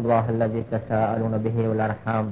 الله الذي تساءلون به والأرحام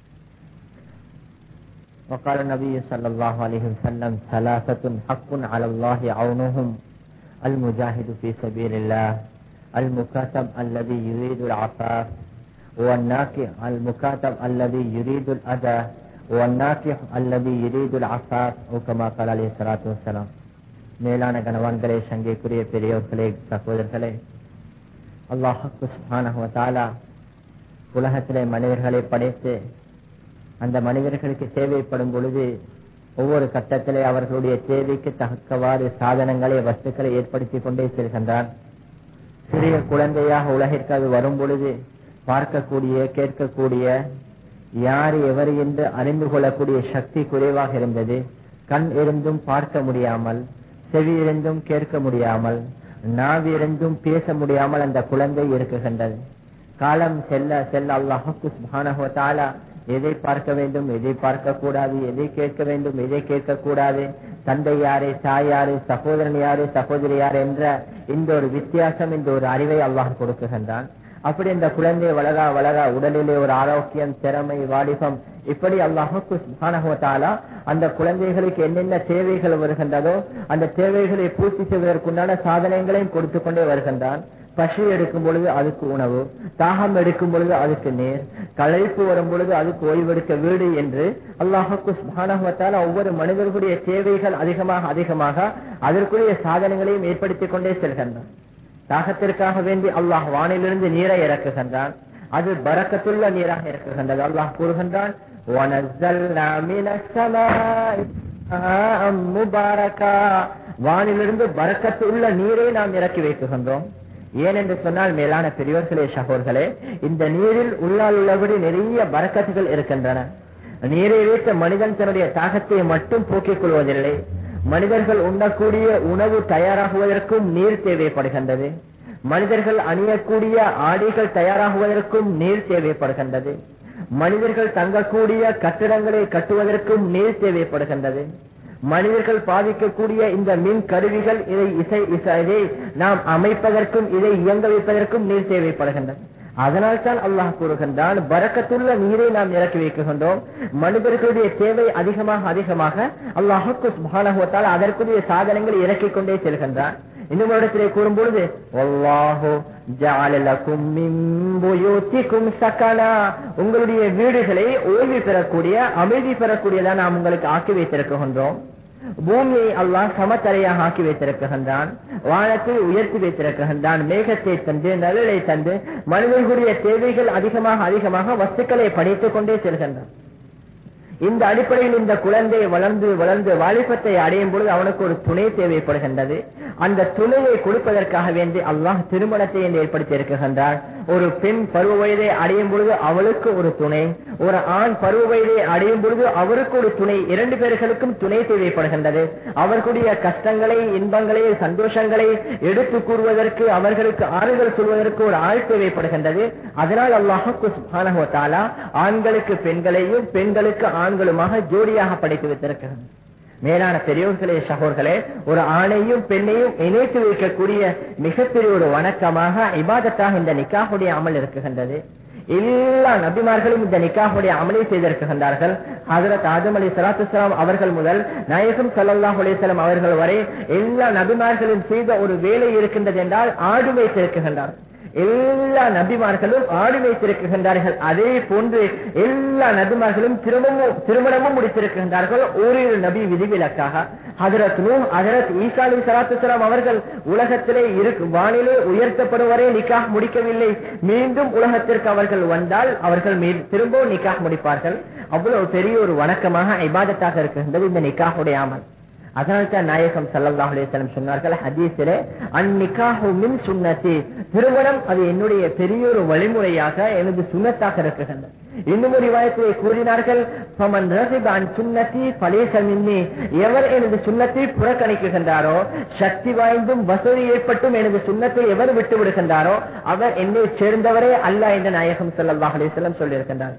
وقال النبي صلى الله عليه وسلم ثلاثة حق على الله عونهم المجاهد في سبيل الله المكاتب الذي يريد العفاف والناكح المكاتب الذي يريد الأذى والناكح الذي يريد العفاف أو كما قال عليه الصلاة والسلام மேலான கணவான்களே சங்கைக்குரிய பெரியோர்களே சகோதரர்களே அல்லாஹு சுபானஹாலா உலகத்திலே மனிதர்களை படைத்து அந்த மனிதர்களுக்கு தேவைப்படும் பொழுது ஒவ்வொரு கட்டத்திலே அவர்களுடைய தேவைக்கு தக்கவாறு சாதனங்களை வஸ்துக்களை ஏற்படுத்தி கொண்டே செல்கின்றான் சிறிய குழந்தையாக உலகிற்கு அது வரும் பொழுது பார்க்கக்கூடிய கேட்கக்கூடிய யார் எவர் என்று அறிந்து கொள்ளக்கூடிய சக்தி குறைவாக இருந்தது கண் இருந்தும் பார்க்க முடியாமல் செவி இருந்தும் கேட்க முடியாமல் நாவி இருந்தும் பேச முடியாமல் அந்த குழந்தை இருக்குகின்றது காலம் செல்ல செல்ல அல்லாஹு எதை பார்க்க வேண்டும் எதை பார்க்க கூடாது எதை கேட்க வேண்டும் எதை கேட்க கூடாது தந்தை யாரு தாய் யாரு சகோதரன் யாரு சகோதரி யார் என்ற இந்த ஒரு வித்தியாசம் இந்த ஒரு அறிவை அல்லாஹ் கொடுக்குகின்றான் அப்படி இந்த குழந்தை வளர வளர உடலிலே ஒரு ஆரோக்கியம் திறமை வாலிபம் இப்படி அல்லாஹாலா அந்த குழந்தைகளுக்கு என்னென்ன தேவைகள் வருகின்றதோ அந்த தேவைகளை பூர்த்தி செய்வதற்குண்டான சாதனைகளையும் கொடுத்து கொண்டே வருகின்றான் பசி எடுக்கும் பொழுது அதுக்கு உணவு தாகம் எடுக்கும் பொழுது அதுக்கு நேர் களைப்பு வரும் பொழுது அதுக்கு ஓய்வெடுக்க வீடு என்று அல்லாஹுக்கு ஒவ்வொரு மனிதர்களுடைய தேவைகள் அதிகமாக அதிகமாக அதற்குரிய சாதனைகளையும் ஏற்படுத்திக் கொண்டே செல்கின்றான் தாகத்திற்காக வேண்டி அல்லாஹ் வானிலிருந்து நீரை இறக்குகின்றான் அது பறக்கத்துள்ள நீராக இறக்குகின்றது அல்லாஹ் கூறுகின்றான் வானிலிருந்து பறக்கத்துள்ள நீரை நாம் இறக்கி வைக்குகின்றோம் ஏன் என்று சொன்னால் மேலான பெரியோர்களே சகோர்களே இந்த நீரில் உள்ளால் உள்ளபடி நிறைய பறக்கத்துகள் இருக்கின்றன நீரை வைத்த மனிதன் தன்னுடைய தாகத்தை மட்டும் போக்கிக் கொள்வதில்லை மனிதர்கள் உண்ணக்கூடிய உணவு தயாராகுவதற்கும் நீர் தேவைப்படுகின்றது மனிதர்கள் அணியக்கூடிய ஆடைகள் தயாராகுவதற்கும் நீர் தேவைப்படுகின்றது மனிதர்கள் தங்கக்கூடிய கட்டிடங்களை கட்டுவதற்கும் நீர் தேவைப்படுகின்றது மனிதர்கள் பாதிக்கக்கூடிய இந்த மின் கருவிகள் இதை இசை இதை நாம் அமைப்பதற்கும் இதை இயங்க வைப்பதற்கும் நீர் தேவைப்படுகின்றது அதனால் தான் அல்லாஹ் கூறுகின்றான் பறக்கத்துள்ள நீரை நாம் இறக்கி வைக்கின்றோம் மனிதர்களுடைய தேவை அதிகமாக அதிகமாக அல்லாஹுக்கு சுபானகத்தால் அதற்குரிய சாதனங்கள் இறக்கிக் கொண்டே செல்கின்றான் இன்னும் இடத்திலே கூறும் பொழுது உங்களுடைய வீடுகளை ஓய்வு பெறக்கூடிய அமைதி பெறக்கூடியதான் நாம் உங்களுக்கு ஆக்கி வைத்திருக்கின்றோம் பூமியை அல்லாஹ் சமத்தரையாக ஆக்கி வைத்திருக்கின்றான் வானத்தை உயர்த்தி வைத்திருக்கின்றான் மேகத்தை தந்து நலனை தந்து மனிதர்களுடைய தேவைகள் அதிகமாக அதிகமாக வஸ்துக்களை படைத்துக் கொண்டே செல்கின்றான் இந்த அடிப்படையில் இந்த குழந்தை வளர்ந்து வளர்ந்து வாலிபத்தை அடையும் பொழுது அவனுக்கு ஒரு துணை தேவைப்படுகின்றது அந்த துணையை கொடுப்பதற்காக வேண்டி அல்லாஹ் திருமணத்தை என்று ஏற்படுத்தி இருக்கின்றார் ஒரு பெண் பருவ வயதை அடையும் பொழுது அவளுக்கு ஒரு துணை ஒரு ஆண் பருவ வயதை அடையும் பொழுது அவருக்கு ஒரு துணை இரண்டு பேர்களுக்கும் துணை தேவைப்படுகின்றது அவர்களுடைய கஷ்டங்களை இன்பங்களை சந்தோஷங்களை எடுத்து கூறுவதற்கு அவர்களுக்கு ஆறுதல் சொல்வதற்கு ஒரு ஆள் தேவைப்படுகின்றது அதனால் அல்லாஹு ஆண்களுக்கு பெண்களையும் பெண்களுக்கு ஆண்களுமாக ஜோடியாக படைத்து வைத்திருக்கிறது மேலான பெரியோர்களே சகோர்களே ஒரு ஆணையும் பெண்ணையும் இணைத்து வைக்கக்கூடிய மிகப்பெரிய ஒரு வணக்கமாக இபாதத்தாக இந்த நிக்காஹுடைய அமல் இருக்குகின்றது எல்லா நபிமார்களும் இந்த நிக்காஹுடைய அமலை செய்திருக்கின்றார்கள் ஹசரத் ஆதம் அலி சலாத்துலாம் அவர்கள் முதல் நாயகம் சல்லாஹ் அலிசல்லாம் அவர்கள் வரை எல்லா நபிமார்களும் செய்த ஒரு வேலை இருக்கின்றது என்றால் ஆடு வைத்திருக்கின்றார்கள் எல்லா நபிமார்களும் ஆடு வைத்திருக்கின்றார்கள் அதே போன்று எல்லா நபிமார்களும் திருமணமும் திருமணமும் முடித்திருக்கின்றார்கள் ஓரிரு நபி விதிவிலக்காக ஹதரத் நூ ஹதரத் ஈசா அலி சலாத்துலாம் அவர்கள் உலகத்திலே இருக்கு வானிலே உயர்த்தப்படும் வரை நிக்காக முடிக்கவில்லை மீண்டும் உலகத்திற்கு அவர்கள் வந்தால் அவர்கள் திரும்பவும் நிக்காக முடிப்பார்கள் அவ்வளவு பெரிய ஒரு வணக்கமாக இபாதத்தாக இருக்கின்றது இந்த நிக்காஹுடைய அமல் அதனால் தான் நாயகம் சல்லல்லாஹ் அலிஸ்லம் சொன்னார்கள் ஹதீஸிலே அந்நிக்காஹு மின் சுண்ணத்தி திருமணம் அது என்னுடைய பெரிய ஒரு வழிமுறையாக எனது சுண்ணத்தாக இருக்குகின்றது இன்னும் ஒரு வாயத்திலே கூறினார்கள் பமன் ரசிபான் சுண்ணத்தி பலேசமின்னி எவர் எனது சுண்ணத்தை புறக்கணிக்குகின்றாரோ சக்தி வாய்ந்தும் வசதி ஏற்பட்டும் எனது சுண்ணத்தை எவர் விட்டு விடுகின்றாரோ அவர் என்னை சேர்ந்தவரே அல்ல என்று நாயகம் சல்லாஹ் அலிஸ்லம் சொல்லியிருக்கின்றார்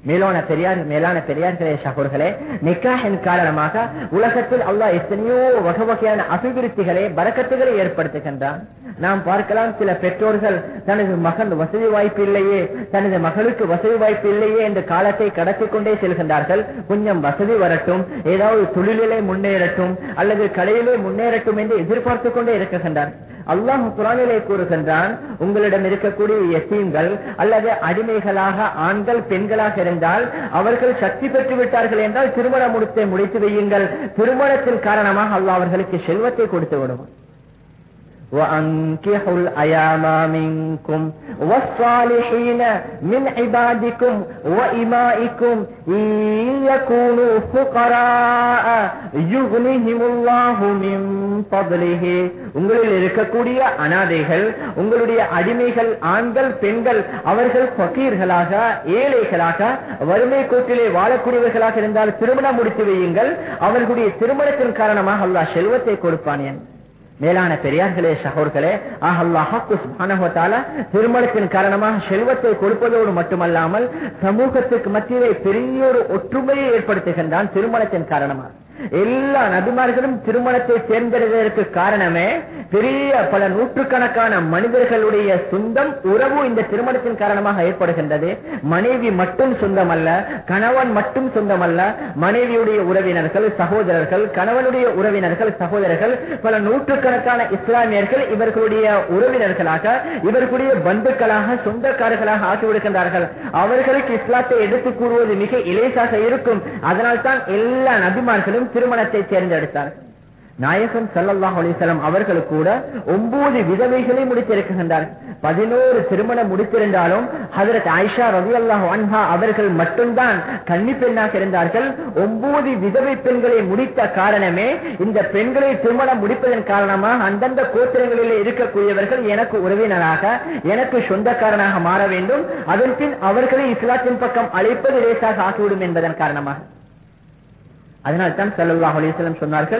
மேலான பெரியார் மேலான பெரியார்களே சகோர்களே நிக்காஹின் காரணமாக உலகத்தில் அல்லாஹ் எத்தனையோ வகை வகையான அபிவிருத்திகளை பறக்கத்துகளை ஏற்படுத்துகின்றான் நாம் பார்க்கலாம் சில பெற்றோர்கள் தனது மகன் வசதி வாய்ப்பு இல்லையே தனது மகளுக்கு வசதி வாய்ப்பு இல்லையே என்று காலத்தை கடத்தி கொண்டே செல்கின்றார்கள் கொஞ்சம் வசதி வரட்டும் ஏதாவது தொழிலிலே முன்னேறட்டும் அல்லது கடையிலே முன்னேறட்டும் என்று எதிர்பார்த்து கொண்டே இருக்குகின்றார் அல்லாஹ் குரானிலே கூறுகின்றான் உங்களிடம் இருக்கக்கூடிய எத்தீம்கள் அல்லது அடிமைகளாக ஆண்கள் பெண்களாக இருந்தால் அவர்கள் சக்தி பெற்று விட்டார்கள் என்றால் திருமண முடித்தை முடித்து வையுங்கள் திருமணத்தின் காரணமாக அல்லாஹ் அவர்களுக்கு செல்வத்தை கொடுத்து விடுவான் وأنكحوا الأيام منكم والصالحين من عبادكم وإمائكم إن يكونوا فقراء يغنيهم الله من فضله உங்களில் இருக்கக்கூடிய அனாதைகள் உங்களுடைய அடிமைகள் ஆண்கள் பெண்கள் அவர்கள் பகீர்களாக ஏழைகளாக வறுமை கோட்டிலே வாழக்கூடியவர்களாக இருந்தால் திருமணம் முடித்து வையுங்கள் அவர்களுடைய திருமணத்தின் காரணமாக அல்லாஹ் செல்வத்தை கொடுப்பான் என் மேலான பெரியார்களே சகோர்களே ஆஹல்லாஹால திருமணத்தின் காரணமாக செல்வத்தை கொடுப்பதோடு மட்டுமல்லாமல் சமூகத்துக்கு மத்தியிலே பெரிய ஒரு ஒற்றுமையை ஏற்படுத்துகின்றான் திருமணத்தின் காரணமாக எல்லா நபிமார்களும் திருமணத்தை தேர்ந்தெடுப்பதற்கு காரணமே பெரிய பல நூற்றுக்கணக்கான மனிதர்களுடைய சொந்தம் உறவு இந்த திருமணத்தின் காரணமாக ஏற்படுகின்றது மனைவி மட்டும் சொந்தம் அல்ல கணவன் மட்டும் சொந்தம் அல்ல மனைவியுடைய உறவினர்கள் சகோதரர்கள் கணவனுடைய உறவினர்கள் சகோதரர்கள் பல நூற்றுக்கணக்கான இஸ்லாமியர்கள் இவர்களுடைய உறவினர்களாக இவர்களுடைய பந்துக்களாக சொந்தக்காரர்களாக ஆக்கிவிடுகின்றார்கள் அவர்களுக்கு இஸ்லாத்தை எடுத்துக் கூறுவது மிக இலேசாக இருக்கும் அதனால் தான் எல்லா நபிமார்களும் திருமணத்தை தேர்ந்தெடுத்தார் நாயகம் சல்லல்லாஹ் அலிசல்லாம் அவர்கள் கூட ஒன்பது விதவைகளை முடித்திருக்கின்றார் பதினோரு திருமணம் முடித்திருந்தாலும் ஹதரத் ஆயிஷா ரவி அல்லாஹ் அன்ஹா அவர்கள் மட்டும்தான் கன்னி பெண்ணாக இருந்தார்கள் ஒன்பது விதவை பெண்களை முடித்த காரணமே இந்த பெண்களை திருமணம் முடிப்பதன் காரணமாக அந்தந்த கோத்திரங்களில் இருக்கக்கூடியவர்கள் எனக்கு உறவினராக எனக்கு சொந்தக்காரனாக மாற வேண்டும் அதன் பின் அவர்களை இஸ்லாத்தின் பக்கம் அழைப்பது லேசாக ஆகிவிடும் என்பதன் காரணமாக அதனால் தான் சல்லாஹ் அலிஸ்லம் சொன்னார்கள்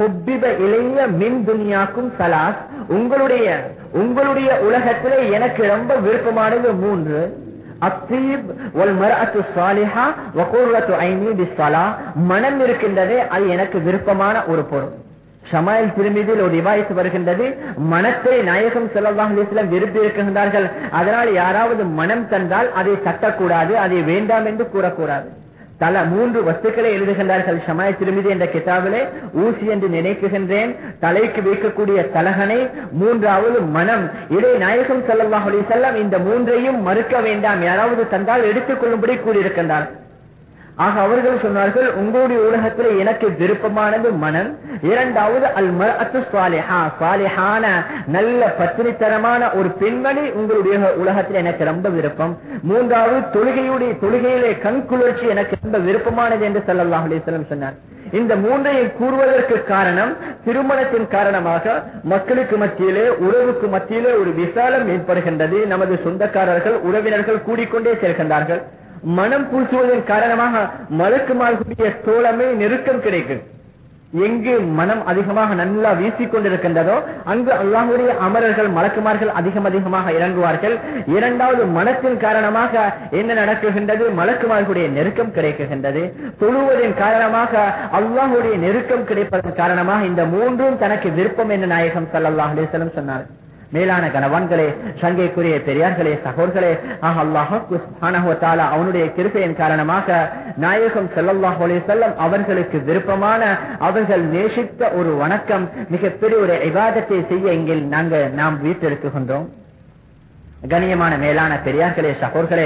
இளைய மின் துனியாக்கும் சலாஸ் உங்களுடைய உங்களுடைய உலகத்திலே எனக்கு ரொம்ப விருப்பமானது மூன்று அத்தீப் ஒல் மரஅத்து சாலிஹா வகூர்வத்து ஐனி பிஸ்ஸலா மனம் இருக்கின்றதே அது எனக்கு விருப்பமான ஒரு பொருள் ஷமாயில் திருமீதில் ஒரு ரிவாயத்து வருகின்றது மனத்தை நாயகம் செல்லல்லாஹ் அலிஸ்லாம் விரும்பி இருக்கின்றார்கள் அதனால் யாராவது மனம் தந்தால் அதை தட்டக்கூடாது அதை வேண்டாம் என்று கூறக்கூடாது தல மூன்று வஸ்துக்களை எழுதுகின்றார்கள் ஷமாய் திருமிதி என்ற கிதாபிலே ஊசி என்று நினைக்குகின்றேன் தலைக்கு வைக்கக்கூடிய தலகனை மூன்றாவது மனம் இதை நாயகம் சல்லாஹ் அலி செல்லம் இந்த மூன்றையும் மறுக்க வேண்டாம் யாராவது தந்தால் எடுத்துக் கொள்ளும்படி கூறியிருக்கின்றார் ஆக அவர்கள் சொன்னார்கள் உங்களுடைய உலகத்தில் எனக்கு விருப்பமானது மனம் இரண்டாவது அல் மரத்து சாலிஹா சாலிஹான நல்ல பத்திரித்தரமான ஒரு பெண்மணி உங்களுடைய உலகத்தில் எனக்கு ரொம்ப விருப்பம் மூன்றாவது தொழுகையுடைய தொழுகையிலே கண் குளிர்ச்சி எனக்கு ரொம்ப விருப்பமானது என்று சல்லாஹ் அலிஸ்லம் சொன்னார் இந்த மூன்றையும் கூறுவதற்கு காரணம் திருமணத்தின் காரணமாக மக்களுக்கு மத்தியிலே உறவுக்கு மத்தியிலே ஒரு விசாலம் ஏற்படுகின்றது நமது சொந்தக்காரர்கள் உறவினர்கள் கூடிக்கொண்டே செல்கின்றார்கள் மனம் பூசுவதன் காரணமாக மலக்குமார்களுடைய தோழமை நெருக்கம் கிடைக்கும் எங்கு மனம் அதிகமாக நல்லா வீசிக்கொண்டிருக்கின்றதோ அங்கு அல்லாஹுடைய அமரர்கள் மலக்குமார்கள் அதிகம் அதிகமாக இறங்குவார்கள் இரண்டாவது மனத்தின் காரணமாக என்ன நடக்குகின்றது மலக்குமார்களுடைய நெருக்கம் கிடைக்குகின்றது தொழுவதன் காரணமாக அல்லாஹுடைய நெருக்கம் கிடைப்பதன் காரணமாக இந்த மூன்றும் தனக்கு விருப்பம் என்று நாயகம் சல்லாஹ் அலிசலம் சொன்னார் மேலான கணவான்களே சங்கைக்குரிய பெரியார்களே சகோர்களே ஆஹ் அல்லாஹால அவனுடைய கிருப்பையின் காரணமாக நாயகம் செல்லல்லாஹ் செல்லம் அவர்களுக்கு விருப்பமான அவர்கள் நேசித்த ஒரு வணக்கம் மிகப்பெரிய ஒரு விவாதத்தை செய்ய இங்கே நாங்கள் நாம் வீட்டிருக்குகின்றோம் கண்ணியமான மேலான பெரியார்களே சகோர்களே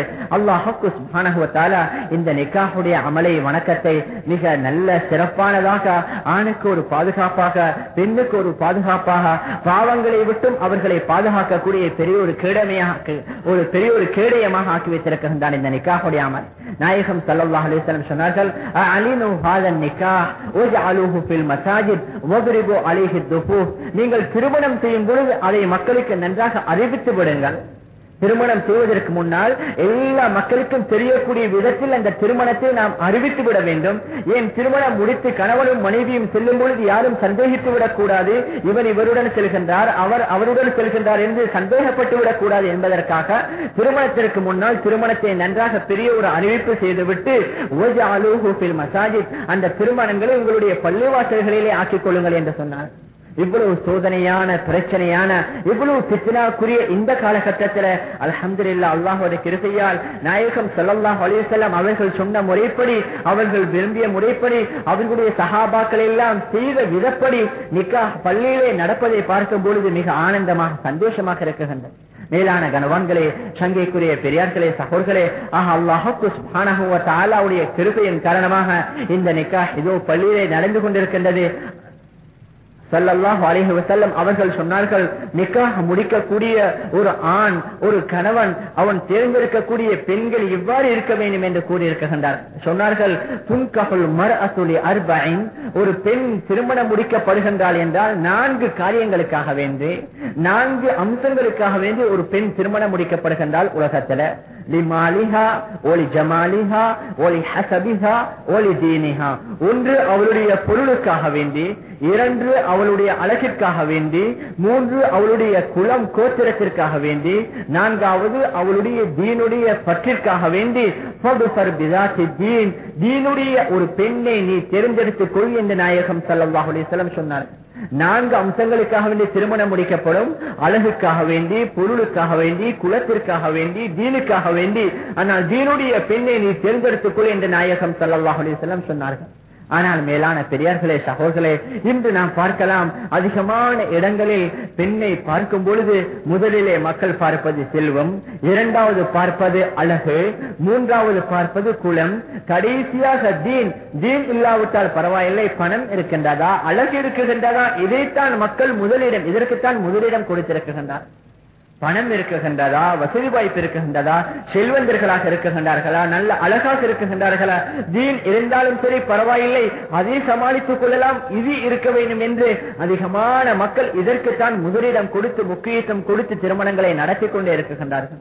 அல்லாஹால இந்த நிக்காஹுடைய அமலை வணக்கத்தை மிக நல்ல சிறப்பானதாக ஆணுக்கு ஒரு பாதுகாப்பாக பெண்ணுக்கு ஒரு பாதுகாப்பாக பாவங்களை விட்டும் அவர்களை பாதுகாக்கக்கூடிய பெரிய ஒரு கேடமையாக ஒரு பெரிய ஒரு கேடயமாக ஆக்கி வைத்திருக்கின்றான் இந்த நிக்காஹுடைய அமல் நாயகம் சல்லாஹ் அலிஸ்லம் சொன்னார்கள் அலினு ஹாதன் நிக்கா அலுஹு பில் மசாஜித் ஒபரிபு அலிஹி துபு நீங்கள் திருமணம் செய்யும் பொழுது அதை மக்களுக்கு நன்றாக அறிவித்து விடுங்கள் திருமணம் செய்வதற்கு முன்னால் எல்லா மக்களுக்கும் தெரியக்கூடிய விதத்தில் அந்த திருமணத்தை நாம் அறிவித்து விட வேண்டும் ஏன் திருமணம் முடித்து கணவனும் மனைவியும் செல்லும் பொழுது யாரும் சந்தேகித்து விடக்கூடாது இவன் இவருடன் செல்கின்றார் அவர் அவருடன் செல்கின்றார் என்று சந்தேகப்பட்டு விடக்கூடாது என்பதற்காக திருமணத்திற்கு முன்னால் திருமணத்தை நன்றாக பெரிய ஒரு அறிவிப்பு செய்துவிட்டு மசாஜித் அந்த திருமணங்களை உங்களுடைய பள்ளிவாசல்களிலே ஆக்கிக் கொள்ளுங்கள் என்று சொன்னார் இவ்வளவு சோதனையான பிரச்சனையான இவ்வளவு பித்னாக்குரிய இந்த காலகட்டத்தில் அல்ஹம்துலில்லாஹ் அல்லாஹோட கிருபையால் நாயகம் ஸல்லல்லாஹு அலைஹி வஸல்லம் அவர்கள் சொன்ன முறைப்படி அவர்கள் விரும்பிய முறைப்படி அவர்களுடைய சஹாபாக்கள் எல்லாம் செய்த விதப்படி நிக்காஹ் பள்ளியிலே நடப்பதை பார்க்கும் பொழுது மிக ஆனந்தமாக சந்தோஷமாக இருக்குகின்றது மேலான கனவான்களே சங்கைக்குரிய பெரியார்களே சகோர்களே ஆஹ் அல்லாஹுக்கு சுப்ஹானஹு வ தஆலாவுடைய கிருபையின் காரணமாக இந்த நிக்காஹ் இதோ பள்ளியிலே நடந்து கொண்டிருக்கின்றது சல்லல்லாஹு அலைஹி வஸல்லம் அவர்கள் சொன்னார்கள் நிக்காஹ் முடிக்கக்கூடிய ஒரு ஆண் ஒரு கணவன் அவன் தேர்ந்தெடுக்கக்கூடிய பெண்கள் இவ்வாறு இருக்க வேண்டும் என்று கூறியிருக்கின்றார் சொன்னார்கள் துன்கஹுல் மர்அத்துலி அர்பஇன் ஒரு பெண் திருமணம் முடிக்கப்படுகின்றாள் என்றால் நான்கு காரியங்களுக்காக வேண்டி நான்கு அம்சங்களுக்காக வேண்டி ஒரு பெண் திருமணம் முடிக்கப்படுகின்றால் உலகத்துல லிமாலிஹா ஒலி ஜமாலிஹா ஒலி ஹசபிஹா ஒலி தீனிஹா ஒன்று அவளுடைய பொருளுக்காக வேண்டி இரண்டு அவளுடைய அழகிற்காக வேண்டி மூன்று அவளுடைய குலம் கோத்திரத்திற்காக வேண்டி நான்காவது அவளுடைய தீனுடைய பற்றிற்காக வேண்டி தீன் தீனுடைய ஒரு பெண்ணை நீ தேர்ந்தெடுத்துக் கொள் என்று நாயகம் சல்லாஹ் அலிஸ்லம் சொன்னார் நான்கு அம்சங்களுக்காக வேண்டி திருமணம் முடிக்கப்படும் அழகுக்காக வேண்டி பொருளுக்காக வேண்டி குலத்திற்காக வேண்டி தீனுக்காக வேண்டி ஆனால் தீனுடைய பெண்ணை நீ தேர்ந்தெடுத்துக்கொள் என்று நாயகம் சல்லாஹ் அலிஸ்லம் சொன்னார்கள் ஆனால் மேலான பெரியார்களே சகோதரே இன்று நாம் பார்க்கலாம் அதிகமான இடங்களில் பெண்ணை பார்க்கும் பொழுது முதலிலே மக்கள் பார்ப்பது செல்வம் இரண்டாவது பார்ப்பது அழகு மூன்றாவது பார்ப்பது குலம் கடைசியாக தீன் தீன் இல்லாவிட்டால் பரவாயில்லை பணம் இருக்கின்றதா அழகு இருக்குகின்றதா இதைத்தான் மக்கள் முதலிடம் இதற்குத்தான் முதலிடம் கொடுத்திருக்கின்றார் பணம் இருக்குகின்றதா வசதி வாய்ப்பு இருக்குகின்றதா செல்வந்தர்களாக இருக்குகின்றார்களா நல்ல அழகாக இருக்குகின்றார்களா தீன் இருந்தாலும் சரி பரவாயில்லை அதை சமாளித்துக் கொள்ளலாம் இது இருக்க வேண்டும் என்று அதிகமான மக்கள் இதற்குத்தான் முதலிடம் கொடுத்து முக்கியத்துவம் கொடுத்து திருமணங்களை நடத்தி கொண்டே இருக்குகின்றார்கள்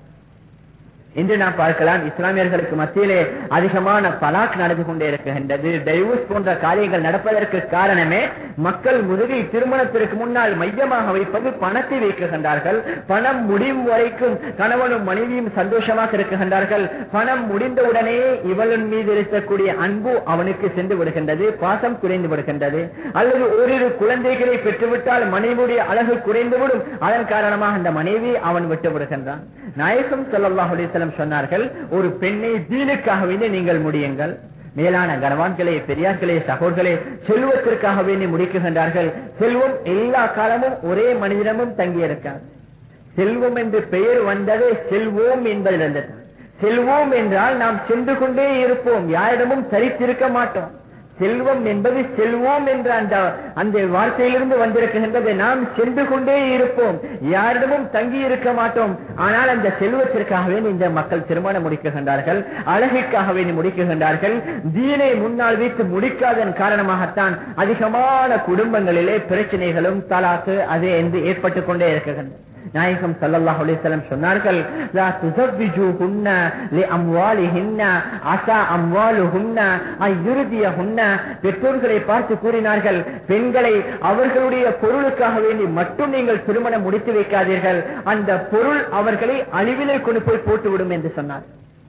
இன்று நாம் பார்க்கலாம் இஸ்லாமியர்களுக்கு மத்தியிலே அதிகமான பலாக் நடந்து கொண்டே இருக்கின்றது டைவர்ஸ் போன்ற காரியங்கள் நடப்பதற்கு காரணமே மக்கள் முதலில் திருமணத்திற்கு முன்னால் மையமாக வைப்பது பணத்தை வைக்குகின்றார்கள் பணம் முடியும் வரைக்கும் கணவனும் மனைவியும் சந்தோஷமாக இருக்குகின்றார்கள் பணம் முடிந்தவுடனே இவளின் மீது இருக்கக்கூடிய அன்பு அவனுக்கு சென்று விடுகின்றது பாசம் குறைந்து விடுகின்றது அல்லது ஓரிரு குழந்தைகளை பெற்றுவிட்டால் மனைவியுடைய அழகு குறைந்துவிடும் அதன் காரணமாக அந்த மனைவி அவன் விட்டு விடுகின்றான் நாயகம் சொல்லல்லாஹ் அலிஸ்லம் சொன்னார்கள் ஒரு பெண்ணை தீனுக்காக வேண்டி நீங்கள் முடியுங்கள் மேலான கனவான்களே பெரியார்களே சகோதர்களே செல்வத்திற்காக வேண்டி முடிக்குகின்றார்கள் செல்வம் எல்லா காலமும் ஒரே மனிதனமும் தங்கியிருக்கார் செல்வம் என்று பெயர் வந்ததே செல்வோம் என்பதிலிருந்து செல்வோம் என்றால் நாம் சென்று கொண்டே இருப்போம் யாரிடமும் சரித்திருக்க மாட்டோம் செல்வம் என்பது செல்வோம் என்ற அந்த அந்த வார்த்தையிலிருந்து வந்திருக்கின்றது நாம் சென்று கொண்டே இருப்போம் யாரிடமும் தங்கி இருக்க மாட்டோம் ஆனால் அந்த செல்வத்திற்காக வேண்டி இந்த மக்கள் திருமணம் முடிக்குகின்றார்கள் அழகிற்காக வேண்டி முடிக்குகின்றார்கள் தீனை முன்னால் வைத்து முடிக்காதன் காரணமாகத்தான் அதிகமான குடும்பங்களிலே பிரச்சனைகளும் தலாக்கு அது என்று ஏற்பட்டுக் கொண்டே இருக்குகின்றன நாயகம் சல்லல்லாஹு அலைஹி வஸல்லம் சொன்னார்கள் லா துஸவ்விஜூஹுன்ன லிஅம்வாலிஹின்ன அஸா அம்வாலுஹுன்ன அய்யுர்தியஹுன்ன பெற்றோர்களை பார்த்து கூறினார்கள் பெண்களை அவர்களுடைய பொருளுக்காக வேண்டி மட்டும் நீங்கள் திருமணம் முடித்து வைக்காதீர்கள் அந்த பொருள் அவர்களை அழிவிலே கொண்டு போய் போட்டுவிடும் என்று சொன்னார்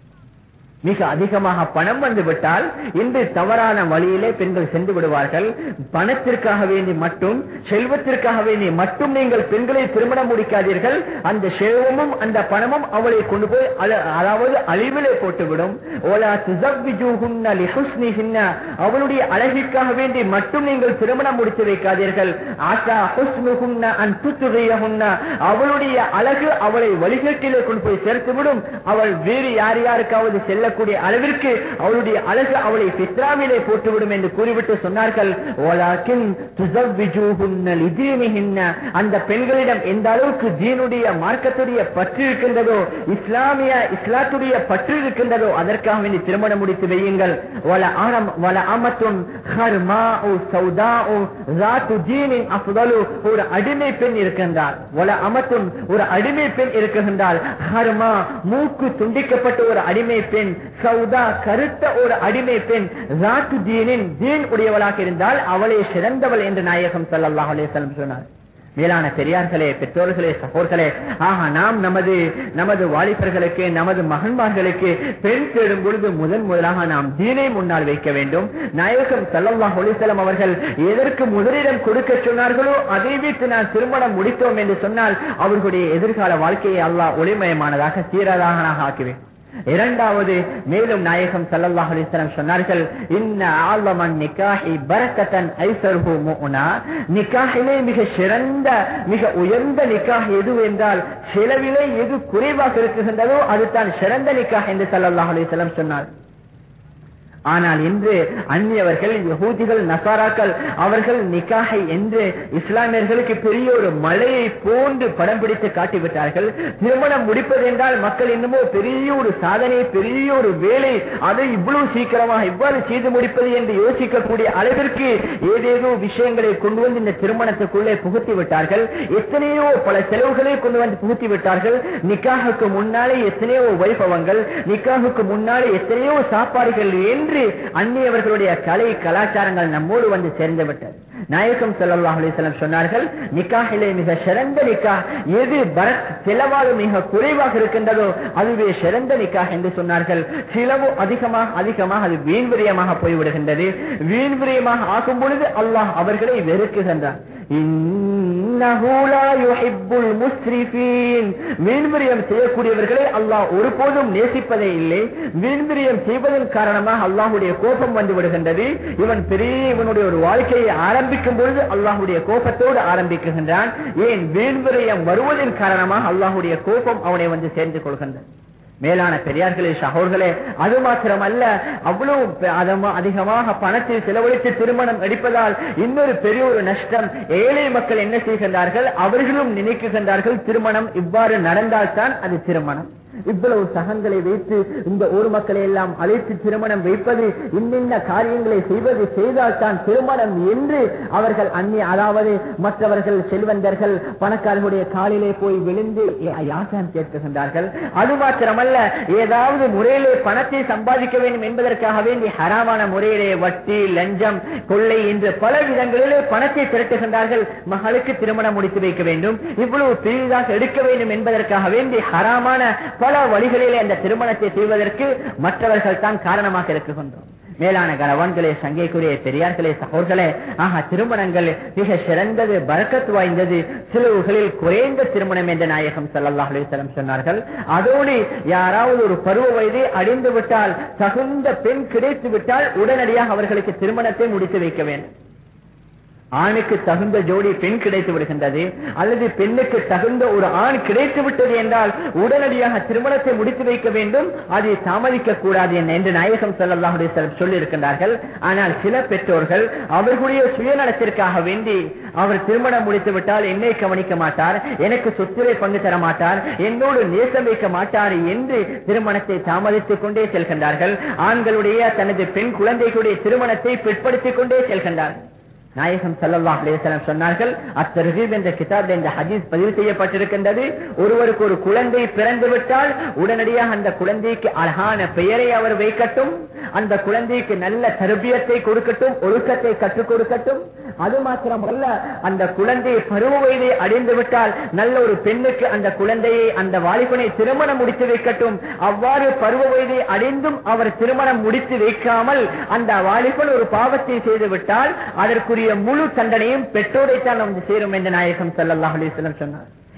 மிக அதிகமாக பணம் வந்து விட்டால் இன்று தவறான வழியிலே பெண்கள் சென்று விடுவார்கள் பணத்திற்காக வேண்டி மட்டும் செல்வத்திற்காக வேண்டி மட்டும் நீங்கள் பெண்களை திருமணம் முடிக்காதீர்கள் அந்த செல்வமும் அந்த பணமும் அவளை கொண்டு போய் அல- அதாவது அழிவிலே போட்டுவிடும் ஓலா துஸவ்விஜூஹுன்ன லிஹுஸ்னிஹின்ன அவளுடைய அழகிற்காக வேண்டி மட்டும் நீங்கள் திருமணம் முடித்து வைக்காதீர்கள் ஆசா ஹுஸ்னுஹுன்ன அன் துத்துகையஹுன்ன அவளுடைய அழகு அவளை வழிகேட்டிலே கொண்டு போய் சேர்த்துவிடும் அவள் வேறு யார் யாருக்காவது செல்லக்கூடிய இருக்கக்கூடிய அளவிற்கு அவளுடைய அழகு அவளை பித்ராவிலே போட்டுவிடும் என்று கூறிவிட்டு சொன்னார்கள் "வலாக்கின் துஸவ்விஜூஹுன்ன லிதீனிஹின்ன." அந்த பெண்களிடம் எந்த அளவுக்கு தீனுடைய மார்க்கத்துடைய பற்று இருக்கின்றதோ இஸ்லாமிய இஸ்லாத்துடைய பற்று இருக்கின்றதோ அதற்காக வேண்டி திருமணம் முடித்து வையுங்கள் வல ஆரம் வல அமத்துன் ஹர்மாஉ சௌதாஉ ذات தீனின் அஃதலு ஒரு அடிமை பெண் இருக்கின்றார் வல அமத்துன் ஒரு அடிமை பெண் இருக்கின்றால் ஹர்மா மூக்கு துண்டிக்கப்பட்ட ஒரு அடிமை பெண் சௌதா கருத்த ஒரு அடிமை பெண் ராத்து தீனின் தீன் உடையவளாக இருந்தால் அவளே சிறந்தவள் என்று நாயகம் ஸல்லல்லாஹு அலைஹி வஸல்லம் சொன்னார் மேலான பெரியார்களே பெற்றோர்களே சகோர்களே ஆஹா நாம் நமது நமது வாலிபர்களுக்கு நமது மகன்மார்களுக்கு பெண் தேடும் பொழுது முதன் முதலாக நாம் தீனை முன்னால் வைக்க வேண்டும் நாயகம் ஸல்லல்லாஹு அலைஹி வஸல்லம் அவர்கள் எதற்கு முதலிடம் கொடுக்க சொன்னார்களோ அதை வைத்து நான் திருமணம் முடித்தோம் என்று சொன்னால் அவர்களுடைய எதிர்கால வாழ்க்கையை அல்லாஹ் ஒளிமயமானதாக சீரதாக ஆக்குவேன் இரண்டாவது மேலும் நாயகம் ஸல்லல்லாஹு அலைஹி வஸல்லம் சொன்னார்கள் இன்ன ஆலமன் நிக்காஹி பரக்கத்தன் ஐஸருஹு முனா நிக்காஹிலே மிக சிறந்த மிக உயர்ந்த நிக்காஹ் எது என்றால் செலவிலே எது குறைவாக இருக்குகின்றதோ அதுதான் சிறந்த நிக்காஹ் என்று ஸல்லல்லாஹு அலைஹி வஸல்லம் சொன்னார் ஆனால் இன்று அந்நியவர்கள் யகூதிகள் நசாராக்கள் அவர்கள் நிக்காகை என்று இஸ்லாமியர்களுக்கு பெரிய ஒரு மலையை போன்று படம் பிடித்து காட்டிவிட்டார்கள் திருமணம் முடிப்பது என்றால் மக்கள் இன்னமோ பெரிய ஒரு சாதனை பெரிய ஒரு வேலை அதை இவ்வளவு சீக்கிரமாக இவ்வாறு செய்து முடிப்பது என்று யோசிக்கக்கூடிய அளவிற்கு ஏதேதோ விஷயங்களை கொண்டு வந்து இந்த திருமணத்துக்குள்ளே புகுத்தி விட்டார்கள் எத்தனையோ பல செலவுகளை கொண்டு வந்து புகுத்தி விட்டார்கள் நிக்காகுக்கு முன்னாலே எத்தனையோ வைபவங்கள் நிக்காகுக்கு முன்னாலே எத்தனையோ சாப்பாடுகள் என்று அந்நியவர்களுடைய கலை கலாச்சாரங்கள் நம்மோடு வந்து சேர்ந்து விட்டது நாயகம் ஸல்லல்லாஹு அலைஹி வஸல்லம் சொன்னார்கள் நிக்காஹிலே மிக சிறந்த நிக்காஹ் எது பரத் செலவாக மிக குறைவாக இருக்கின்றதோ அதுவே சிறந்த நிக்காஹ் என்று சொன்னார்கள் செலவு அதிகமாக அதிகமாக அது வீண் விரயமாக போய்விடுகின்றது வீண் விரயமாக ஆகும் பொழுது அல்லாஹ் அவர்களை வெறுக்குகின்றான் இன்னஹு லா யுஹிப்புல் முஸ்ரிஃபீன் வீண்விரியம் செய்யக்கூடியவர்களை அல்லாஹ் ஒருபோதும் நேசிப்பதே இல்லை வீண்விரியம் செய்வதன் காரணமாக அல்லாஹ்வுடைய கோபம் வந்து விடுகின்றது இவன் பெரிய இவனுடைய ஒரு வாழ்க்கையை ஆரம்பிக்கும் பொழுது அல்லாஹ்வுடைய கோபத்தோடு ஆரம்பிக்குகின்றான் ஏன் வீண்விரியம் வருவதன் காரணமாக அல்லாஹ்வுடைய கோபம் அவனை வந்து சேர்ந்து கொள்கின்றது மேலான பெரியார்களே சகோர்களே அது மாத்திரமல்ல அவ்வளவு பெ- அதமா- அதிகமாக பணத்தை செலவழித்து திருமணம் எடுப்பதால் இன்னொரு பெரிய ஒரு நஷ்டம் ஏழை மக்கள் என்ன செய்கின்றார்கள் அவர்களும் நினைக்குகின்றார்கள் திருமணம் இவ்வாறு நடந்தால்தான் அது திருமணம் இவ்வளவு சகங்களை வைத்து இந்த ஊர் மக்களை எல்லாம் அழைத்து திருமணம் வைப்பது இன்னின்ன காரியங்களை செய்வது செய்தால் தான் திருமணம் என்று அவர்கள் அந்நிய அதாவது மற்றவர்கள் செல்வந்தர்கள் பணக்காரர்களுடைய காலிலே போய் விழுந்து யா- யாசகம் கேட்கின்றார்கள் அது மாத்திரமல்ல ஏதாவது முறையிலே பணத்தை சம்பாதிக்க வேண்டும் என்பதற்காக வேண்டி ஹராமான முறையிலே வட்டி லஞ்சம் கொள்ளை என்று பல விதங்களிலே பணத்தை திரட்டுகின்றார்கள் மகளுக்கு திருமணம் முடித்து வைக்க வேண்டும் இவ்வளவு பெரிதாக எடுக்க வேண்டும் என்பதற்காக வேண்டி ஹராமான பல வழிகளிலே அந்த திருமணத்தை செய்வதற்கு மற்றவர்கள் தான் காரணமாக இருக்குகின்றோம் மேலான கணவன்களே சங்கைக்குரிய பெரியார்களே சகோர்களே ஆஹா திருமணங்கள் மிக சிறந்தது பரக்கத் வாய்ந்தது சிலவுகளில் குறைந்த திருமணம் என்ற நாயகம் ஸல்லல்லாஹு அலைஹி வஸல்லம் சொன்னார்கள் அதோடு யாராவது ஒரு பருவ வயதை அடைந்து விட்டால் தகுந்த பெண் கிடைத்து விட்டால் உடனடியாக அவர்களுக்கு திருமணத்தை முடித்து வைக்க வேண்டும் ஆணுக்கு தகுந்த ஜோடி பெண் கிடைத்து விடுகின்றது அல்லது பெண்ணுக்கு தகுந்த ஒரு ஆண் கிடைத்து விட்டது என்றால் உடனடியாக திருமணத்தை முடித்து வைக்க வேண்டும் அதை தாமதிக்க கூடாது என்று நாயகம் ஸல்லல்லாஹு அலைஹி வஸல்லம் சொல்லி இருக்கின்றார்கள் ஆனால் சில பெற்றோர்கள் அவர்களுடைய சுயநலத்திற்காக வேண்டி அவர் திருமணம் முடித்து விட்டால் என்னை கவனிக்க மாட்டார் எனக்கு சொத்திலே பங்கு தர மாட்டார் என்னோடு நேசம் வைக்க மாட்டார் என்று திருமணத்தை தாமதித்துக் கொண்டே செல்கின்றார்கள் ஆண்களுடைய தனது பெண் குழந்தைகளுடைய திருமணத்தை பிற்படுத்திக் கொண்டே செல்கின்றார்கள் நாயகம் ஸல்லல்லாஹு அலைஹி வஸல்லம் சொன்னார்கள் அத்தர்ஹீப் என்ற கிதாபில் இந்த ஹதீஸ் பதிவு செய்யப்பட்டிருக்கின்றது ஒருவருக்கு ஒரு குழந்தை பிறந்து விட்டால் உடனடியாக அந்த குழந்தைக்கு அழகான பெயரை அவர் வைக்கட்டும் அந்த குழந்தைக்கு நல்ல தர்பியத்தை கொடுக்கட்டும் ஒழுக்கத்தை கற்றுக் கொடுக்கட்டும் அது மாத்திரமல்ல அந்த குழந்தை பருவ வயதை அடைந்து விட்டால் நல்ல ஒரு பெண்ணுக்கு அந்த குழந்தையை அந்த வாலிபனை திருமணம் முடித்து வைக்கட்டும் அவ்வாறு பருவ வயதை அடைந்தும் அவர் திருமணம் முடித்து வைக்காமல் அந்த வாலிபன் ஒரு பாவத்தை செய்து விட்டால் அதற்குரிய முழு தண்டனையும் பெற்றோரைத்தான் வந்து சேரும் என்று நாயகம் ஸல்லல்லாஹு அலைஹி வஸல்லம் சொன்னார்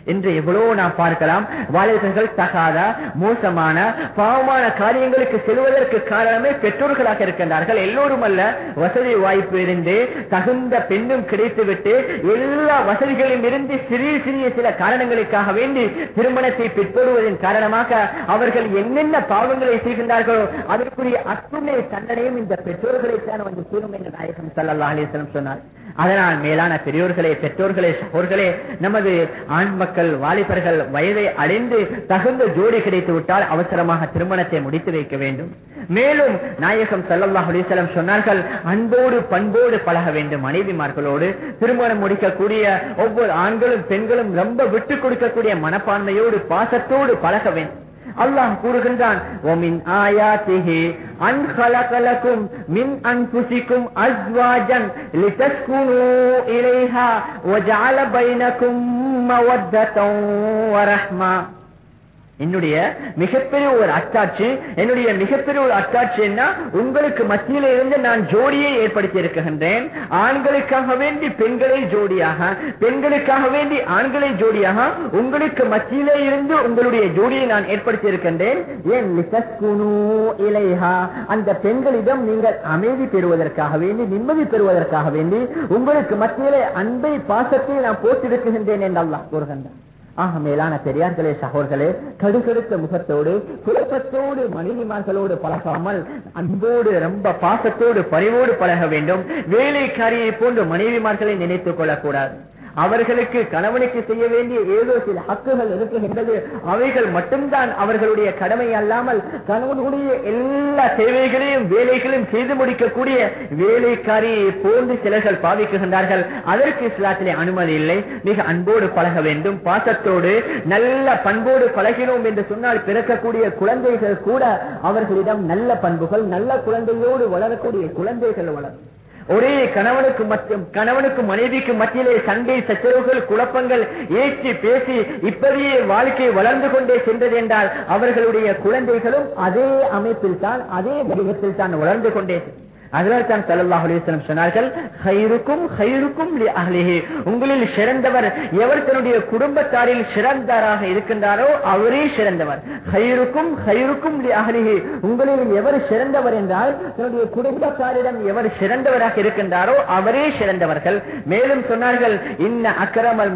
என்று எவ்வளவு நாம் பார்க்கலாம் வாலிபர்கள் தகாத மோசமான பாவமான காரியங்களுக்கு செல்வதற்கு காரணமே பெற்றோர்களாக இருக்கின்றார்கள் எல்லோரும் அல்ல வசதி வாய்ப்பு இருந்து தகுந்த பெண்ணும் கிடைத்துவிட்டு எல்லா வசதிகளிலும் இருந்து சிறிய சிறிய சில காரணங்களுக்காக வேண்டி திருமணத்தை பிற்படுவதன் காரணமாக அவர்கள் என்னென்ன பாவங்களை செய்கின்றார்களோ அதற்குரிய அத்துணை தண்டனையும் இந்த பெற்றோர்களை தான் வந்து கூறும் என்று நாயகம் சல்லா அலிஸ்லம் சொன்னார் அதனால் மேலான பெரியோர்களே பெற்றோர்களே சகோர்களே நமது ஆண் மக்கள் வாலிபர்கள் வயதை அடைந்து தகுந்த ஜோடி கிடைத்து விட்டால் அவசரமாக திருமணத்தை முடித்து வைக்க வேண்டும் மேலும் நாயகம் சல்லல்லாஹ் அலிசலம் சொன்னார்கள் அன்போடு பண்போடு பழக வேண்டும் மனைவிமார்களோடு திருமணம் முடிக்கக்கூடிய ஒவ்வொரு ஆண்களும் பெண்களும் ரொம்ப விட்டு கொடுக்கக்கூடிய மனப்பான்மையோடு பாசத்தோடு பழக வேண்டும் அல்லாஹ் கூறுகின்றான் وَمِنْ آيَاتِهِ أَنْ خَلَقَ لَكُمْ مِنْ أَنْفُسِكُمْ أَزْوَاجًا لِتَسْكُنُوا إِلَيْهَا وَجَعَلَ بَيْنَكُمْ مَوَدَّةً وَرَحْمَةً என்னுடைய மிகப்பெரிய ஒரு அத்தாட்சி என்னுடைய மிகப்பெரிய ஒரு அத்தாட்சி என்ன உங்களுக்கு மத்தியில இருந்து நான் ஜோடியை ஏற்படுத்தி இருக்கின்றேன் ஆண்களுக்காக வேண்டி பெண்களை ஜோடியாக பெண்களுக்காக வேண்டி ஆண்களை ஜோடியாக உங்களுக்கு மத்தியிலே இருந்து உங்களுடைய ஜோடியை நான் ஏற்படுத்தி இருக்கின்றேன் ஏன் லிதஸ்குனு இலைஹா அந்த பெண்களிடம் நீங்கள் அமைதி பெறுவதற்காக வேண்டி நிம்மதி பெறுவதற்காக வேண்டி உங்களுக்கு மத்தியிலே அன்பை பாசத்தை நான் போட்டிருக்கின்றேன் என்று அல்லாஹ் கூறுகின்றான் ஆக மேலான பெரியார்களே சகோர்களே கடுகடுத்த முகத்தோடு குழப்பத்தோடு மனைவிமார்களோடு பழகாமல் அன்போடு ரொம்ப பாசத்தோடு பரிவோடு பழக வேண்டும் வேலைக்காரியை போன்று மனைவிமார்களை நினைத்துக் கொள்ளக்கூடாது அவர்களுக்கு கணவனுக்கு செய்ய வேண்டிய ஏதோ சில ஹக்குகள் இருக்கின்றது அவைகள் மட்டும்தான் அவர்களுடைய கடமை அல்லாமல் கணவனுடைய எல்லா சேவைகளையும் வேலைகளையும் செய்து முடிக்கக்கூடிய வேலைக்காரியை போன்று சிலர்கள் பாவிக்குகின்றார்கள் அதற்கு இஸ்லாத்திலே அனுமதி இல்லை மிக அன்போடு பழக வேண்டும் பாசத்தோடு நல்ல பண்போடு பழகினோம் என்று சொன்னால் பிறக்கக்கூடிய குழந்தைகள் கூட அவர்களிடம் நல்ல பண்புகள் நல்ல குழந்தையோடு வளரக்கூடிய குழந்தைகள் வளரும் ஒரே கணவனுக்கு மத்தியம் கணவனுக்கு மனைவிக்கு மத்தியிலே சண்டை சச்சரவுகள் குழப்பங்கள் ஏற்றி பேசி இப்படியே வாழ்க்கை வளர்ந்து கொண்டே சென்றது என்றால் அவர்களுடைய குழந்தைகளும் அதே அமைப்பில் தான் அதே வடிவத்தில் தான் வளர்ந்து கொண்டே அதனால் தான் சல்லாஹ் அலிஸ்லம் சொன்னார்கள் ஹைருக்கும் ஹைருக்கும் உங்களில் சிறந்தவர் எவர் தன்னுடைய குடும்பத்தாரில் சிறந்தாராக இருக்கின்றாரோ அவரே சிறந்தவர் ஹைருக்கும் ஹைருக்கும் அகலிஹி உங்களில் எவர் சிறந்தவர் என்றால் தன்னுடைய குடும்பத்தாரிடம் எவர் சிறந்தவராக இருக்கின்றாரோ அவரே சிறந்தவர்கள் மேலும் சொன்னார்கள் இன்ன அக்கரமல்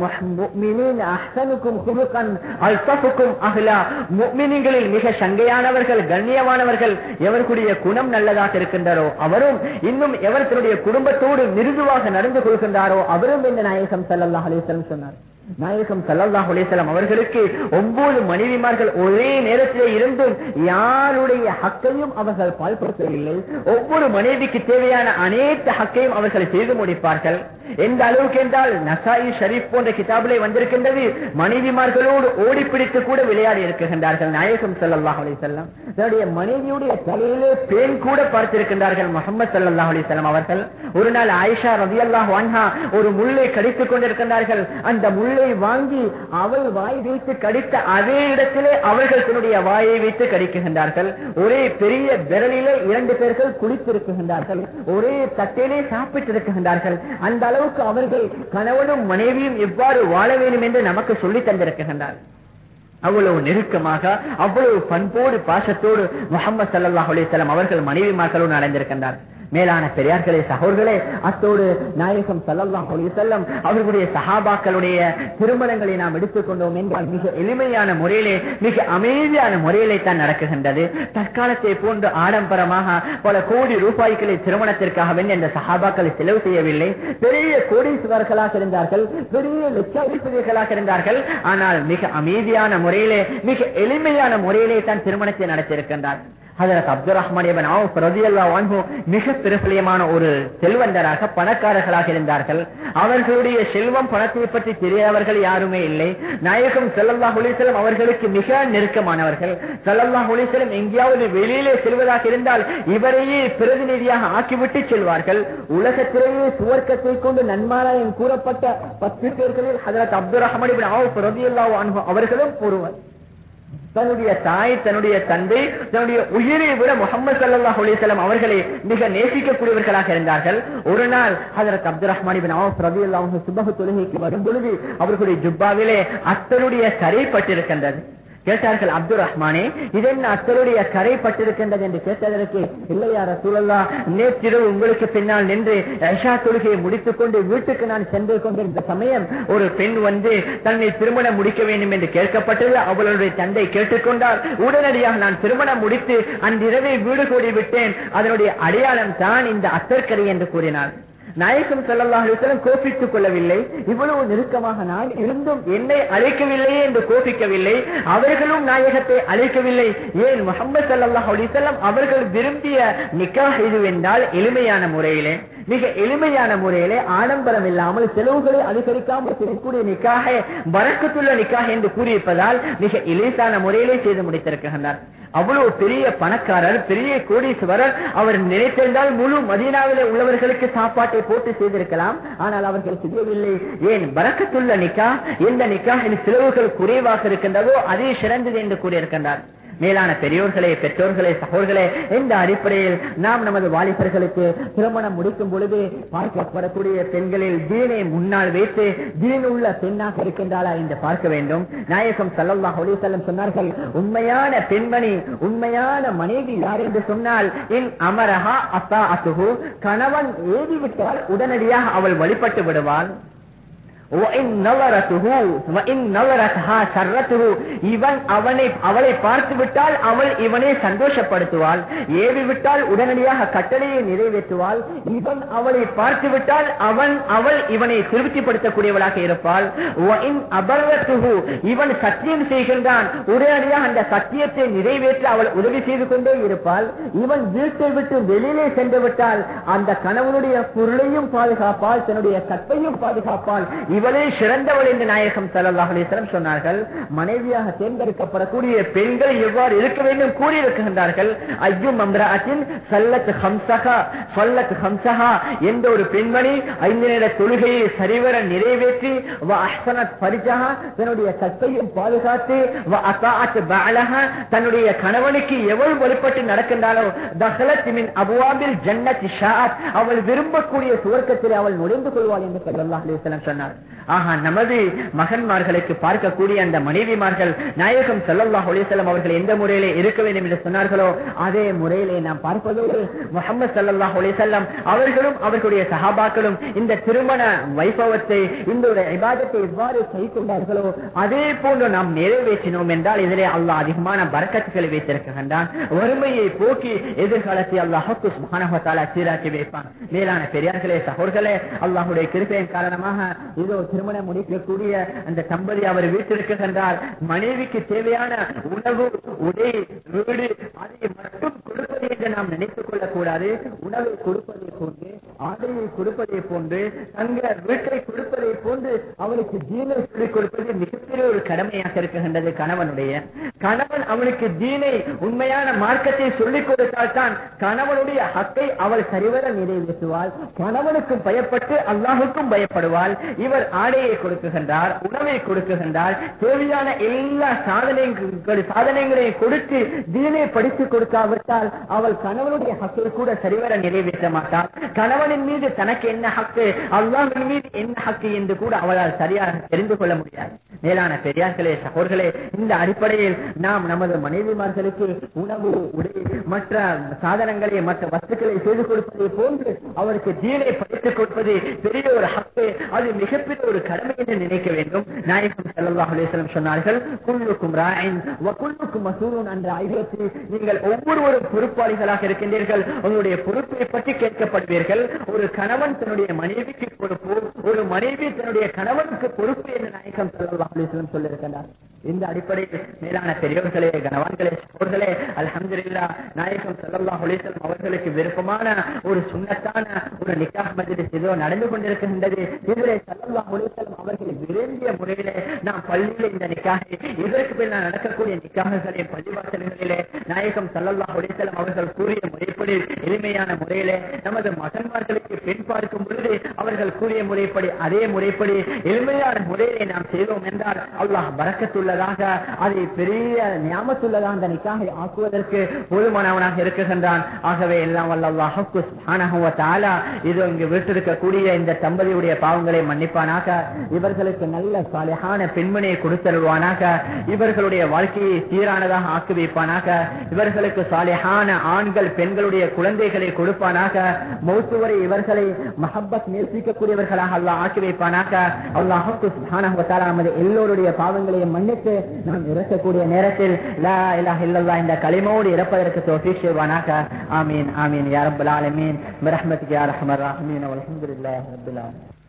அஹ்சனுக்கும் குமுகன் அல்சஃபுக்கும் அஹ்லா முக்மினிகளில் மிக சங்கையானவர்கள் கண்ணியமானவர்கள் எவர்களுடைய குணம் நல்லதாக இருக்கின்றாரோ அவரும் இன்னும் எவர் தன்னுடைய குடும்பத்தோடு மிருதுவாக நடந்து கொள்கின்றாரோ அவரும் இந்த நாயகம் சல்லாஹ் அலிசலம் சொன்னார் நாயகம் சல்லாஹ் அலிசலம் அவர்களுக்கு ஒன்பது மனைவிமார்கள் ஒரே நேரத்திலே இருந்தும் யாருடைய ஹக்கையும் அவர்கள் பால்படுத்தவில்லை ஒவ்வொரு மனைவிக்கு தேவையான அனைத்து ஹக்கையும் அவர்கள் செய்து முடிப்பார்கள் எந்த அளவுக்கு என்றால் நசாயி ஷரீப் போன்ற கிதாபிலே வந்திருக்கின்றது மனைவிமார்களோடு ஓடி பிடித்து கூட விளையாடி இருக்கின்றார்கள் நாயகம் சல்லாஹ் அலிசல்லாம் தன்னுடைய மனைவியுடைய தலையிலே பேன் கூட பார்த்திருக்கின்றார்கள் முகமது சல்லாஹ் அலிசல்லாம் அவர்கள் ஒரு நாள் ஆயிஷா ரவி அல்லாஹ் வான்ஹா ஒரு முள்ளை கடித்துக் கொண்டிருக்கின்றார்கள் அந்த முள்ளை வாங்கி அவள் வாய் வைத்து கடித்த அதே இடத்திலே அவர்கள் தன்னுடைய வாயை வைத்து கடிக்குகின்றார்கள் ஒரே பெரிய விரலிலே இரண்டு பேர்கள் குளித்திருக்குகின்றார்கள் ஒரே தட்டிலே சாப்பிட்டிருக்கின்றார்கள் அந்த அளவுக்கு அவர்கள் கணவனும் மனைவியும் எவ்வாறு வாழ வேண்டும் என்று நமக்கு சொல்லி தந்திருக்கின்றார் அவ்வளவு நெருக்கமாக அவ்வளவு பண்போடு பாசத்தோடு முகமது சல்லாஹ் அலிசல்லாம் அவர்கள் மனைவிமார்களோடு நடந்திருக்கின்றார் மேலான பெரியார்களே சகோர்களே அத்தோடு நாயகம் சல்லல்லாஹ் செல்லம் அவர்களுடைய சஹாபாக்களுடைய திருமணங்களை நாம் எடுத்துக்கொண்டோம் என்றால் மிக எளிமையான முறையிலே மிக அமைதியான முறையிலே தான் நடக்குகின்றது தற்காலத்தை போன்று ஆடம்பரமாக பல கோடி ரூபாய்களை திருமணத்திற்காக வேண்டி அந்த சஹாபாக்களை செலவு செய்யவில்லை பெரிய கோடீஸ்வரர்களாக இருந்தார்கள் பெரிய லட்சாதிபதிகளாக இருந்தார்கள் ஆனால் மிக அமைதியான முறையிலே மிக எளிமையான முறையிலே தான் திருமணத்தை நடத்தியிருக்கின்றார் ஹதரத் அப்துல் ரஹ்மான் மிக பிரபலியமான ஒரு செல்வந்தராக பணக்காரர்களாக இருந்தார்கள் அவர்களுடைய செல்வம் பணத்தை பற்றி தெரியாதவர்கள் யாருமே இல்லை நாயகம் சல்லல்லாஹ் ஒளிசலம் அவர்களுக்கு மிக நெருக்கமானவர்கள் சல்லல்லாஹ் ஒளிசலம் எங்கேயாவது வெளியிலே செல்வதாக இருந்தால் இவரையே பிரதிநிதியாக ஆக்கிவிட்டு செல்வார்கள் உலகத்திலேயே சுவர்க்கத்தை கொண்டு நன்மாராயம் கூறப்பட்ட பத்து பேர்களில் ஹதரத் அப்துல் ரஹ்மான் அவர்களும் ஒருவர் தன்னுடைய தாய் தன்னுடைய தந்தை தன்னுடைய உயிரை விட முகமது சல்லாஹ் அலிசல்லாம் அவர்களை மிக நேசிக்கக்கூடியவர்களாக இருந்தார்கள் ஒரு நாள் ஹதரத் அப்துல் ரஹ்மான் ரவி அல்லாஹ் சுபக தொழுகைக்கு வரும் பொழுது அவர்களுடைய ஜுப்பாவிலே அத்தனுடைய கரை பட்டிருக்கின்றது கேட்டார்கள் அப்துல் ரஹ்மானே இதென்ன அத்தருடைய கரை பட்டிருக்கின்றது என்று கேட்டதற்கு இல்லையா ரசூலல்லா நேற்றிரவு உங்களுக்கு பின்னால் நின்று ஐஷா தொழுகையை முடித்துக் கொண்டு வீட்டுக்கு நான் சென்று கொண்டிருந்த சமயம் ஒரு பெண் வந்து தன்னை திருமணம் முடிக்க வேண்டும் என்று கேட்கப்பட்டது அவளுடைய தந்தை கேட்டுக்கொண்டால் உடனடியாக நான் திருமணம் முடித்து அன்றிரவே வீடு கூடி விட்டேன் அதனுடைய அடையாளம் தான் இந்த அத்தற்கரை என்று கூறினார் நாயகம் செல்லல்லாஹும் கோபித்துக் கொள்ளவில்லை இவ்வளவு நெருக்கமாக நான் இருந்தும் என்னை அழைக்கவில்லையே என்று கோபிக்கவில்லை அவர்களும் நாயகத்தை அழைக்கவில்லை ஏன் முகமது சல்லாஹ் அலிசல்லாம் அவர்கள் விரும்பிய நிக்கா இதுவென்றால் எளிமையான முறையிலே மிக எளிமையான முறையிலே ஆடம்பரம் இல்லாமல் செலவுகளை அதிகரிக்காமல் செய்யக்கூடிய நிக்காக வரக்கத்துள்ள நிக்காக என்று கூறியிருப்பதால் மிக இலேசான முறையிலே செய்து முடித்திருக்கின்றார் அவ்வளவு பெரிய பணக்காரர் பெரிய கோடீஸ்வரர் அவர் நினைத்திருந்தால் முழு மதீனாவிலே உள்ளவர்களுக்கு சாப்பாட்டை போட்டு செய்திருக்கலாம் ஆனால் அவர்கள் செய்யவில்லை ஏன் வரக்கத்துள்ள நிக்கா எந்த நிக்கா செலவுகள் குறைவாக இருக்கின்றதோ அதே சிறந்தது என்று கூறியிருக்கின்றார் மேலான பெரியோர்களே பெற்றோர்களே சகோதர்களே இந்த அடிப்படையில் நாம் நமது வாலிபர்களுக்கு திருமணம் முடிக்கும் பொழுது பார்க்கப்படக்கூடிய பெண்களில் தீனை முன்னால் வைத்து தீன் உள்ள பெண்ணாக இருக்கின்றாளா என்று பார்க்க வேண்டும் நாயகம் சல்லல்லாஹ் அலிசல்லம் சொன்னார்கள் உண்மையான பெண்மணி உண்மையான மனைவி யார் என்று சொன்னால் என் அமரஹா அத்தா அசுகு கணவன் ஏறிவிட்டால் உடனடியாக அவள் வழிபட்டு விடுவாள் இவன் அவனை அவளை பார்த்து விட்டால் அவள் இவனை சந்தோஷப்படுத்துவாள் ஏவி விட்டால் உடனடியாக கட்டளையை நிறைவேற்றுவாள் இவன் அவளை பார்த்து விட்டால் அவன் அவள் இவனை திருப்திப்படுத்தக்கூடியவளாக இருப்பாள் இவன் சத்தியம் செய்கின்றான் உடனடியாக அந்த சத்தியத்தை நிறைவேற்ற அவள் உதவி செய்து கொண்டே இருப்பாள் இவன் வீட்டை விட்டு வெளியிலே சென்று விட்டால் அந்த கணவனுடைய பொருளையும் பாதுகாப்பால் தன்னுடைய கற்பையும் பாதுகாப்பால் இவளே சிறந்தவள் என்று நாயகம் சல்லாஹ் அலிஸ்லம் சொன்னார்கள் மனைவியாக தேர்ந்தெடுக்கப்படக்கூடிய பெண்கள் எவ்வாறு இருக்க வேண்டும் கூறியிருக்கின்றார்கள் ஐயும் அம்ராத்தின் சல்லத் ஹம்சகா சொல்லத் ஹம்சகா என்ற ஒரு பெண்மணி ஐந்து நேர தொழுகையை சரிவர நிறைவேற்றி பரிஜகா தன்னுடைய சத்தையும் பாதுகாத்து தன்னுடைய கணவனுக்கு எவ்வளவு வழிபட்டு நடக்கின்றாலோ தஹலத் மின் அபுவாபில் ஜன்னத் ஷாத் அவள் விரும்பக்கூடிய சுவர்க்கத்தில் அவள் நுழைந்து கொள்வாள் என்று சல்லாஹ் அலிஸ்லாம் சொன்னார் ஆஹா நமது மகன்மார்களுக்கு பார்க்கக்கூடிய அந்த மனைவிமார்கள் நாயகம் சல்லாஹ் அலிசல்லாம் அவர்கள் எந்த முறையிலே இருக்க வேண்டும் என்று சொன்னார்களோ அதே முறையிலே நாம் பார்ப்பதோடு முகமது சல்லாஹ் அலிசல்லாம் அவர்களும் அவர்களுடைய சகாபாக்களும் இந்த திருமண வைபவத்தை இந்த ஒரு விவாதத்தை எவ்வாறு செய்துள்ளார்களோ அதே போன்று நாம் நிறைவேற்றினோம் என்றால் இதிலே அல்லாஹ் அதிகமான பறக்கத்துக்களை வைத்திருக்கின்றான் வறுமையை போக்கி எதிர்காலத்தை அல்லாஹு மகானகத்தாலா சீராக்கி வைப்பான் மேலான பெரியார்களே சகோர்களே அல்லாஹுடைய கிருப்பையின் காரணமாக இதோ திருமணம் முடிக்கக்கூடிய அந்த தம்பதி அவர் வீட்டிருக்கின்றார் மனைவிக்கு தேவையான உணவு உடை வீடு அதை மட்டும் கொடுப்பது என்று நாம் நினைத்துக் கொள்ளக்கூடாது உணவை கொடுப்பதை போன்று ஆடையை கொடுப்பதை போன்று தங்க வீட்டை கொடுப்பதை போன்று அவனுக்கு தீனை சொல்லிக் கொடுப்பது மிகப்பெரிய ஒரு கடமையாக இருக்கின்றது கணவனுடைய கணவன் அவனுக்கு தீனை உண்மையான மார்க்கத்தை சொல்லிக் கொடுத்தால் தான் கணவனுடைய ஹக்கை அவள் சரிவர நிறைவேற்றுவாள் கணவனுக்கும் பயப்பட்டு அல்லாஹுக்கும் பயப்படுவாள் இவர் ஆடையை கொடுக்குகின்றார் உணவை கொடுக்குகின்றார் தேவையான எல்லா சாதனைகள் சாதனைகளையும் கொடுத்து தீனை படித்து கொடுக்காவிட்டால் அவள் கணவனுடைய ஹக்கை கூட சரிவர நிறைவேற்ற மாட்டாள் கணவனின் மீது தனக்கு என்ன ஹக்கு அல்லாஹின் மீது என்ன ஹக்கு என்று கூட அவளால் சரியாக தெரிந்து கொள்ள முடியாது மேலான பெரியார்களே சகோர்களே இந்த அடிப்படையில் நாம் நமது மனைவிமார்களுக்கு உணவு உடை மற்ற சாதனங்களை மற்ற வஸ்துக்களை செய்து கொடுப்பதை போன்று அவருக்கு தீனை படித்துக் கொடுப்பது பெரிய ஒரு ஹக்கு அது மிகப்பெரிய ஒரு கடமை என்று நினைக்க வேண்டும் நாயகம் ஸல்லல்லாஹு அலைஹி வஸல்லம் சொன்னார்கள் குல்லுக்கும் ராயின் வ குல்லுக்கும் மசூலூன் என்ற ஆயுதத்தில் நீங்கள் ஒவ்வொருவரும் பொறுப்பாளிகளாக இருக்கின்றீர்கள் உங்களுடைய பொறுப்பை பற்றி கேட்கப்படுவீர்கள் ஒரு கணவன் தன்னுடைய மனைவிக்கு பொறுப்பு ஒரு மனைவி தன்னுடைய கணவனுக்கு பொறுப்பு என்று நாயகம் ஸல்லல்லாஹு அலைஹி வஸல்லம் சொல்லியிருக்கிறார் இந்த அடிப்படையில் மேலான பெரியவர்களே கணவான்களே சோர்களே அல்ஹம்துலில்லா நாயகம் ஸல்லல்லாஹு அலைஹி வஸல்லம் அவர்களுக்கு விருப்பமான ஒரு சுன்னத்தான ஒரு நிக்காஹ் மஜ்லிஸ் இதோ நடந்து கொண்டிருக்கின்றது இதிலே ஸல்லல்லாஹு அலைஹி வஸல்லம் அவர்கள் விரும்பிய முறையிலே நாம் பள்ளியிலே இந்த நிக்காஹை இதற்கு பின்னால் நடக்கக்கூடிய நிக்காஹ்களை பள்ளிவாசல்களிலே நாயகம் ஸல்லல்லாஹு அலைஹி வஸல்லம் அவர்கள் கூறிய முறைப்படி எளிமையான முறையிலே நமது மகன்மார்களுக்கு பெண் பார்க்கும் பொழுது அவர்கள் கூறிய முறைப்படி அதே முறைப்படி எளிமையான முறையிலே நாம் செய்தோம் என்றால் அல்லாஹ் பரக்கத்துள்ள உள்ளதாக அதை பெரிய ஞாபகத்துள்ளதாக அந்த நிக்காகை ஆக்குவதற்கு போதுமானவனாக இருக்குகின்றான் ஆகவே எல்லாம் வல்ல அல்லாஹுக்கு சுப்ஹானஹு வ தஆலா இது இங்கு வீட்டிருக்கக்கூடிய இந்த தம்பதியுடைய பாவங்களை மன்னிப்பானாக இவர்களுக்கு நல்ல சாலிஹான பெண்மணியை கொடுத்தருவானாக இவர்களுடைய வாழ்க்கையை சீரானதாக ஆக்கி வைப்பானாக இவர்களுக்கு சாலிஹான ஆண்கள் பெண்களுடைய குழந்தைகளை கொடுப்பானாக மௌத்து வரை இவர்களை மஹப்பத் நேசிக்கக்கூடியவர்களாக அல்லாஹ் ஆக்கி வைப்பானாக அல்லாஹுக்கு சுப்ஹானஹு வ தஆலா நமது எல்லோருடைய பாவங்களையும் மன்னித்து நாம் இறக்கக்கூடிய நேரத்தில் லா இலாஹ இல்லல்லாஹ் இந்த கலிமோடு இறப்பதற்கு தௌஃபீக் செய்வானாக ஆமீன் ஆமீன் யா ரப்பல் ஆலமீன் برحمتك يا ارحم الراحمين والحمد لله رب العالمين